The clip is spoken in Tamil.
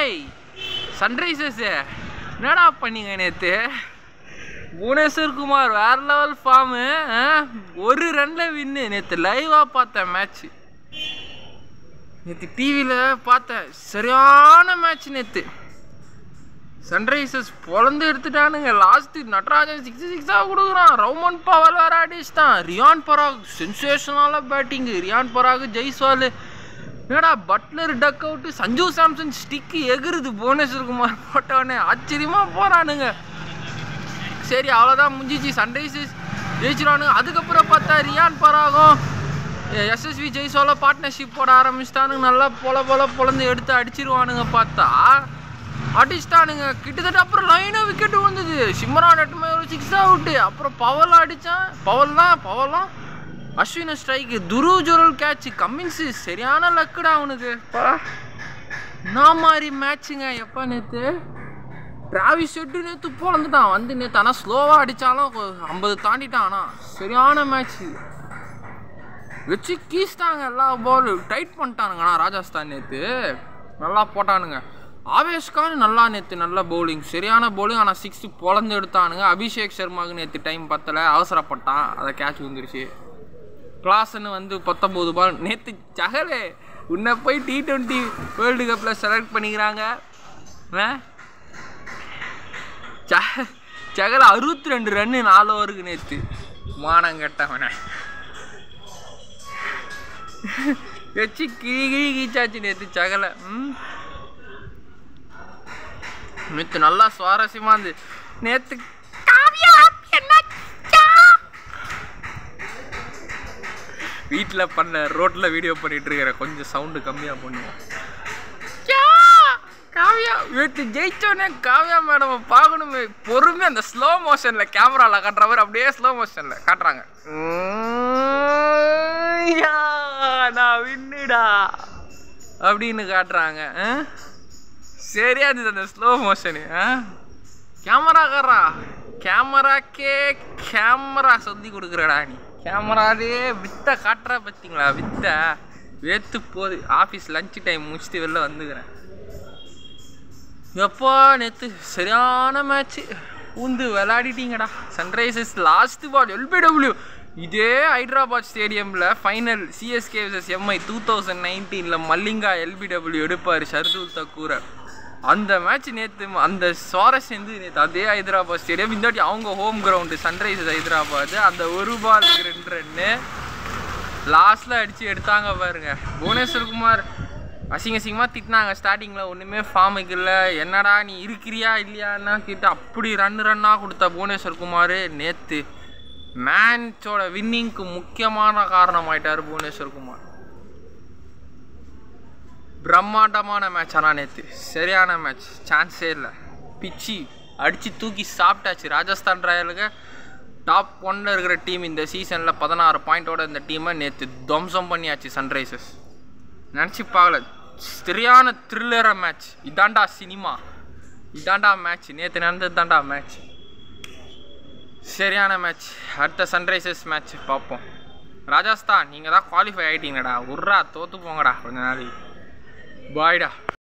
டேய் சன்ரைசர்ஸ் என்னடா பண்ணீங்க நேற்று புவனேஸ்வர் குமார் வேற லெவல் ஃபார்மு ஒரு ரன்ல வின்னு நேற்று லைவாக பார்த்தேன் மேட்ச்சு நேற்று டிவியில் பார்த்தேன் சரியான மேட்ச் நேற்று சன்ரைசர்ஸ் பொழந்து எடுத்துட்டானுங்க லாஸ்ட்டு நட்ராஜன் சிக்ஸ் சிக்ஸாக கொடுக்குறான் ரவுமன் பவர் வேற அடிச்சிட்டான் ரியான் பராக் சென்சேஷனால பேட்டிங்கு ரியான் பராக் ஜெய்ஸ்வால் என்னடா Butler duck out Sanju Samson stick எகுறுது புவனேஸ்வர் குமார் போட்டவனே ஆச்சரியமாக போகிறானுங்க சரி அவ்வளோதான் முடிஞ்சிச்சு சன்ரைசர்ஸ் ஜெயிச்சிருவானுங்க அதுக்கப்புறம் பார்த்தா ரியான் பராகும் எஸ்எஸ்வி ஜெய்ஸ்வால பார்ட்னர்ஷிப் போட ஆரம்பிச்சிட்டானுங்க நல்லா பொல பொல பொழந்து எடுத்து அடிச்சிருவானுங்க பார்த்தா அடிச்சிட்டானுங்க கிட்டத்தட்ட அப்புறம் லைனாக விக்கெட் வந்தது சிம்ரான் எட்டுமே ஒரு சிக்ஸ் அவுட்டு அப்புறம் பவல் அடித்தான் பவல் தான் பவலாம் அஸ்வின ஸ்ட்ரைக்கு துரு ஜொரல் கேட்ச் கம்மின்ஸு சரியான லக்குடா அவனுக்கு பா நான் மாதிரி மேட்ச்சுங்க எப்போ நேற்று டிராவிஸ் ஷெட்டு நேற்று போலந்துட்டான் வந்து நேற்று ஆனால் ஸ்லோவாக அடித்தாலும் ஐம்பது தாண்டிட்டான் ஆனால் சரியான மேட்ச்சு வச்சு கீஸ்டாங்க எல்லா பால் டைட் பண்ணிட்டானுங்கண்ணா ராஜஸ்தான் நேற்று நல்லா போட்டானுங்க ஆவேஷ் கான் நல்லா நேற்று நல்ல பவுலிங் சரியான பவுலிங் ஆனால் சிக்ஸ்த்து பொழந்து எடுத்தானுங்க அபிஷேக் சர்மாவுக்கு நேற்று டைம் பத்தலை அவசரப்பட்டான் அதை கேட்ச் வந்துருச்சு கிளாஸ்ன்னு வந்து பத்தொம்போது பால் நேற்று சகலே உன்னை போய் டி ட்வெண்ட்டி வேர்ல்டு கப்பில் செலக்ட் பண்ணிக்கிறாங்க ஆ? ச சகல அறுபத்தி ரெண்டு ரன்னு நாலு ஓவருக்கு நேற்று மானம் கெட்டவனே வச்சு கிழி கிழி கீச்சாச்சு நேற்று சகல ம் நேற்று நல்லா சுவாரஸ்யமா இருந்து நேற்று காவியா என்னாச்சா வீட்டில் பண்ண ரோட்டில் வீடியோ பண்ணிட்டு இருக்கிறேன் கொஞ்சம் சவுண்டு கம்மியாக பண்ணுவோம் யா, காவியா நேற்று ஜெயிச்சோடனே காவியா மேடம் பார்க்கணுமே பொறுமை அந்த ஸ்லோ மோஷனில் கேமராவில் காட்டுற மாதிரி அப்படியே ஸ்லோ மோஷனில் காட்டுறாங்க உம், யா, நான் வின்னுடா அப்படின்னு காட்டுறாங்க ஆ? சரியா இருந்தது அந்த ஸ்லோ மோஷனு கேமராக்காரா கேமராக்கே கேமரா சொல்லி கொடுக்குறடா நீ கேமராலே வித்த காட்டுற பார்த்தீங்களா வித்த வேத்து போகுது ஆஃபீஸ் லஞ்ச் டைம் முடிச்சுட்டு வெளில வந்துக்கிறேன் எப்பா நேற்று சரியான மேட்ச்சு பூந்து விளையாடிட்டீங்கடா சன்ரைசர்ஸ் லாஸ்ட் பால் எல்பிடபிள்யூ இதே ஹைதராபாத் ஸ்டேடியமில் final CSK vs MI two thousand நைன்டீனில் மல்லிங்கா எல்பிடபிள்யூ எடுப்பார் ஷர்துல் தக்கூரை அந்த மேட்ச் நேற்று அந்த சுவாரஸ்யம் வந்து நேற்று அதே ஹைதராபாத் ஸ்டேடியம் இந்த வாட்டி அவங்க ஹோம் கிரவுண்டு சன்ரைசர்ஸ் ஹைதராபாத் அந்த ஒரு பால் ரெண்டு ரன்னு லாஸ்ட்டில் அடித்து எடுத்தாங்க பாருங்க புவனேஸ்வர் குமார் அசிங்க அசிங்கமாக திட்டினாங்க ஸ்டார்டிங்கில் ஒன்றுமே ஃபார்முக்கு இல்லை என்னடா நீ இருக்கிறியா இல்லையான்னா கேட்டு அப்படி ரன் ரன்னாக கொடுத்த புவனேஸ்வர் குமார் நேற்று மேட்சோட வின்னிங்க்கு முக்கியமான காரணமாயிட்டார் புவனேஸ்வர் குமார் பிரம்மாண்டமான மேட்ச் ஆனால் நேற்று சரியான மேட்ச் சான்ஸே இல்லை பிச்சி அடித்து தூக்கி சாப்பிட்டாச்சு ராஜஸ்தான் ராயலுக்கு டாப் ஒன்ல இருக்கிற டீம் இந்த சீசனில் பதினாறு பாயிண்டோட இந்த டீமை நேற்று துவம்சம் பண்ணியாச்சு சன்ரைசர்ஸ் நினச்சி பார்க்கல சரியான த்ரில்லர மேட்ச் இதாண்டா சினிமா இதாண்டா மேட்ச் நேற்று நடந்தது தாண்டா மேட்ச் சரியான மேட்ச் அடுத்த சன்ரைசர்ஸ் மேட்ச் பார்ப்போம் ராஜஸ்தான் நீங்கள் தான் குவாலிஃபை ஆகிட்டீங்கடா உர்ரா தோற்று போங்கடா கொஞ்ச நாளைக்கு பாய்டா